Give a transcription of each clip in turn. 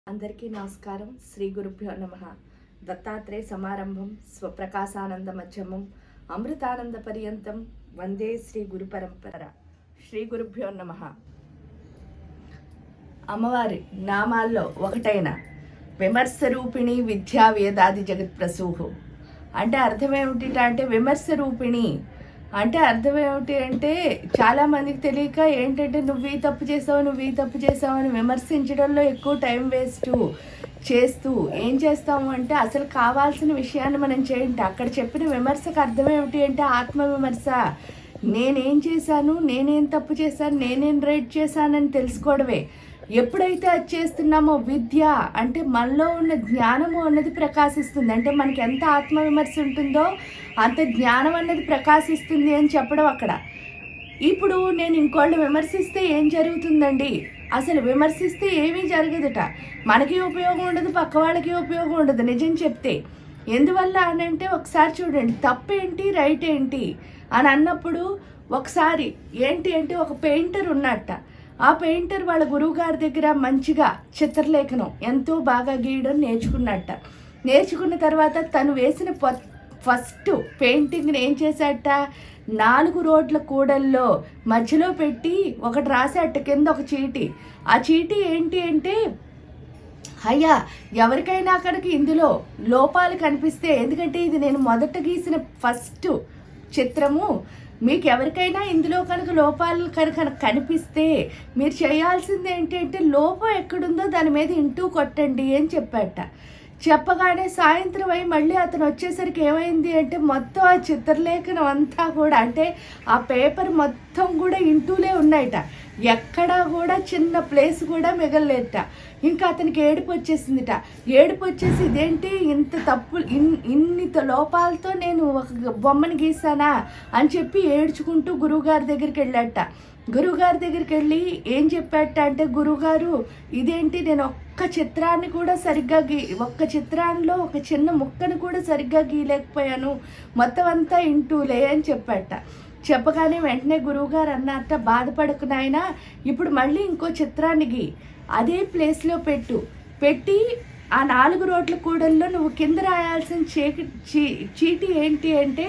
అందరికీ నమస్కారం శ్రీ గురుభ్యో నమ దత్తాత్రేయ సమారంభం స్వప్రకాశానంద మధ్యమం అమృతానంద పర్యంతం వందే శ్రీ గురు పరంపర శ్రీ గురుభ్యో నమ అమ్మవారి నామాల్లో ఒకటైన విమర్శ రూపిణి విద్యా వేదాది జగత్ ప్రసూహు అంటే అర్థం ఏమిటి అంటే విమర్శ రూపిణి అంటే అర్థం ఏమిటి అంటే చాలా మందికి తెలియక ఏంటంటే నువ్వు ఈ తప్పు చేసావు నువ్వు ఈ తప్పు చేసావు అని విమర్శించడంలో ఎక్కువ టైం వేస్ట్ చేస్తూ ఏం చేస్తాము అంటే అసలు కావాల్సిన విషయాన్ని మనం చేయండి అక్కడ చెప్పిన విమర్శకు అర్థం ఏమిటి అంటే ఆత్మ విమర్శ నేనేం చేశాను నేనేం తప్పు చేశాను నేనేం రైట్ చేశానని తెలుసుకోవడమే ఎప్పుడైతే అది చేస్తున్నామో విద్య అంటే మనలో ఉన్న జ్ఞానము అన్నది ప్రకాశిస్తుంది అంటే మనకి ఎంత ఆత్మవిమర్శ ఉంటుందో అంత జ్ఞానం అన్నది ప్రకాశిస్తుంది అని చెప్పడం అక్కడ ఇప్పుడు నేను ఇంకోళ్ళు విమర్శిస్తే ఏం జరుగుతుందండి అసలు విమర్శిస్తే ఏమీ జరగదుట మనకి ఉపయోగం ఉండదు పక్క వాళ్ళకి ఉపయోగం ఉండదు నిజం చెప్తే ఎందువల్ల అని అంటే ఒకసారి చూడండి తప్పేంటి రైట్ ఏంటి అని అన్నప్పుడు ఒకసారి ఏంటి అంటే ఒక పెయింటర్ ఉన్నట్ట ఆ పెయింటర్ వాళ్ళ గురువు గారి దగ్గర మంచిగా చిత్రలేఖనం ఎంతో బాగా గీయడం నేర్చుకున్నట్ట నేర్చుకున్న తర్వాత తను వేసిన పొ- ఫస్ట్ పెయింటింగ్ని ఏం చేశాట నాలుగు రోడ్ల కూడల్లో మధ్యలో పెట్టి ఒకటి రాసేట కింద ఒక చీటి ఆ చీటి ఏంటి అంటే అయ్యా ఎవరికైనా అక్కడికి ఇందులో లోపాలు కనిపిస్తే ఎందుకంటే ఇది నేను మొదట గీసిన ఫస్ట్ చిత్రము మీకు ఎవరికైనా ఇందులో కనుక లోపాలు కనుక కనిపిస్తే మీరు చేయాల్సింది ఏంటంటే లోపం ఎక్కడుందో దాని మీద ఇంటూ కొట్టండి అని చెప్పాట చెప్పగానే సాయంత్రం అయి మళ్ళీ అతను వచ్చేసరికి ఏమైంది అంటే మొత్తం ఆ చిత్రలేఖనం అంతా కూడా అంటే ఆ పేపర్ మొత్తం కూడా ఇంటూలే ఉన్నాయట ఎక్కడా కూడా చిన్న ప్లేస్ కూడా మిగలలేట ఇంకా అతనికి ఏడుపు వచ్చేసిందిట ఏడుపు వచ్చేసి ఇదేంటి ఇంత తప్పు ఇన్ ఇన్ని త- లోపాలతో నేను ఒక బొమ్మని గీసానా అని చెప్పి ఏడ్చుకుంటూ గురువుగారి దగ్గరికి వెళ్ళాట గురువుగారి దగ్గరికి వెళ్ళి ఏం చెప్పాట అంటే గురువుగారు ఇదేంటి నేను ఒక్క చిత్రాన్ని కూడా సరిగ్గా గీ ఒక్క చిత్రాల్లో ఒక చిన్న ముక్కను కూడా సరిగ్గా గీయలేకపోయాను మొత్తం అంతా ఇంటూలే అని చెప్పాట చెప్పగానే వెంటనే గురువుగారు అన్నట్ట బాధపడకు నాయనా ఇప్పుడు మళ్ళీ ఇంకో చిత్రాన్ని గీ అదే ప్లేస్లో పెట్టు పెట్టి ఆ నాలుగు రోడ్ల కూడల్లో నువ్వు కింద రాయాల్సిన చీకి చీ చీటి ఏంటి అంటే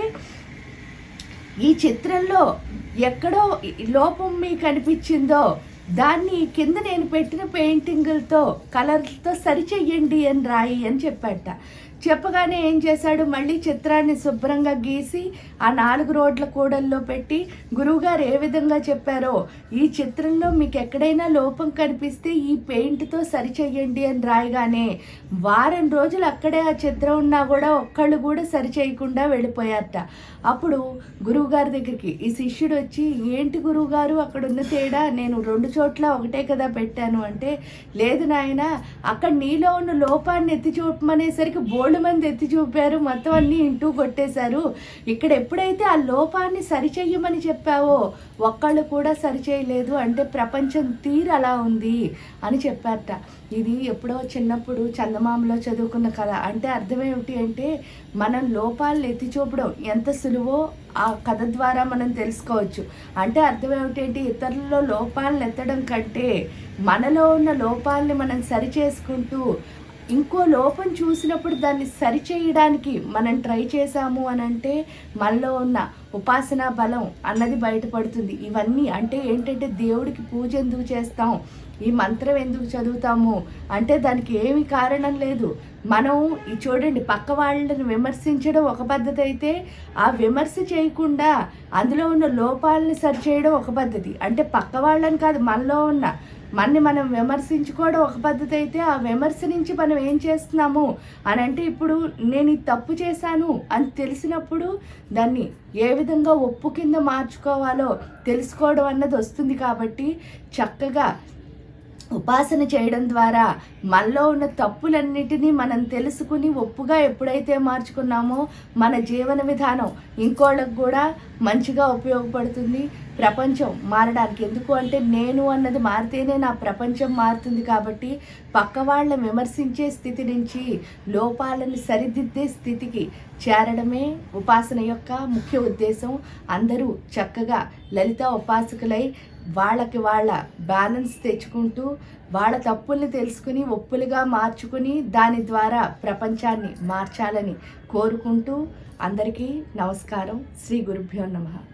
ఈ చిత్రంలో ఎక్కడో ఈ లోపం మీకు అనిపించిందో దాన్ని కింద నేను పెట్టిన పెయింటింగులతో కలర్తో సరిచెయ్యండి అని రాయి అని చెప్పాట చెప్పగానే ఏం చేశాడు మళ్ళీ చిత్రాన్ని శుభ్రంగా గీసి ఆ నాలుగు రోడ్ల కూడల్లో పెట్టి గురువుగారు ఏ విధంగా చెప్పారో ఈ చిత్రంలో మీకు ఎక్కడైనా లోపం కనిపిస్తే ఈ పెయింట్తో సరిచెయ్యండి అని రాయగానే వారం రోజులు అక్కడే ఆ చిత్రం ఉన్నా కూడా ఒక్కళ్ళు కూడా సరి చేయకుండా వెళ్ళిపోయారట అప్పుడు గురువుగారి దగ్గరికి ఈ శిష్యుడు వచ్చి ఏంటి గురువుగారు అక్కడ ఉన్న తేడా నేను రెండు చోట్ల ఒకటే కదా పెట్టాను అంటే లేదు నాయన అక్కడ నీలో ఉన్న లోపాన్ని ఎత్తి చూపమనేసరికి బోల్డ్ మంది ఎత్తి చూపారు మొత్తం అన్ని ఇంటూ కొట్టేశారు ఇక్కడ ఎప్పుడైతే ఆ లోపాన్ని సరిచెయ్యమని చెప్పావో ఒక్కళ్ళు కూడా సరిచేయలేదు అంటే ప్రపంచం తీరు అలా ఉంది అని చెప్పారట ఇది ఎప్పుడో చిన్నప్పుడు చందమామలో చదువుకున్న కథ అంటే అర్థం ఏమిటి అంటే మనం లోపాలను ఎత్తి చూపడం ఎంత సులువో ఆ కథ ద్వారా మనం తెలుసుకోవచ్చు అంటే అర్థం ఏమిటంటే ఇతరులలో లోపాలను ఎత్తడం కంటే మనలో ఉన్న లోపాలని మనం సరి చేసుకుంటూ ఇంకో లోపం చూసినప్పుడు దాన్ని సరిచేయడానికి మనం ట్రై చేసాము అని అంటే మనలో ఉన్న ఉపాసనా బలం అన్నది బయటపడుతుంది ఇవన్నీ అంటే ఏంటంటే దేవుడికి పూజ ఎందుకు చేస్తాం ఈ మంత్రం ఎందుకు చదువుతాము అంటే దానికి ఏమి కారణం లేదు మనం ఈ చూడండి పక్క వాళ్ళని విమర్శించడం ఒక పద్ధతి అయితే ఆ విమర్శ చేయకుండా అందులో ఉన్న లోపాలని సరిచేయడం ఒక పద్ధతి అంటే పక్క వాళ్ళని కాదు మనలో ఉన్న మనని మనం విమర్శించుకోవడం ఒక పద్ధతి అయితే ఆ విమర్శ నుంచి మనం ఏం చేస్తున్నాము అని అంటే ఇప్పుడు నేను ఈ తప్పు చేశాను అని తెలిసినప్పుడు దాన్ని ఏ విధంగా ఒప్పు కింద మార్చుకోవాలో తెలుసుకోవడం అన్నది వస్తుంది కాబట్టి చక్కగా ఉపాసన చేయడం ద్వారా మనలో ఉన్న తప్పులన్నిటినీ మనం తెలుసుకుని ఒప్పుగా ఎప్పుడైతే మార్చుకున్నామో మన జీవన విధానం ఇంకోళ్ళకు కూడా మంచిగా ఉపయోగపడుతుంది ప్రపంచం మారడానికి ఎందుకు అంటే నేను అన్నది మారితేనే నా ప్రపంచం మారుతుంది కాబట్టి పక్క వాళ్ళని విమర్శించే స్థితి నుంచి లోపాలను సరిదిద్దే స్థితికి చేరడమే ఉపాసన యొక్క ముఖ్య ఉద్దేశం అందరూ చక్కగా లలిత ఉపాసకులై వాళ్ళకి వాళ్ళ బ్యాలెన్స్ తెచ్చుకుంటూ వాళ్ళ తప్పుల్ని తెలుసుకుని ఒప్పులుగా మార్చుకుని దాని ద్వారా ప్రపంచాన్ని మార్చాలని కోరుకుంటూ అందరికీ నమస్కారం శ్రీ గురుభ్యో నమః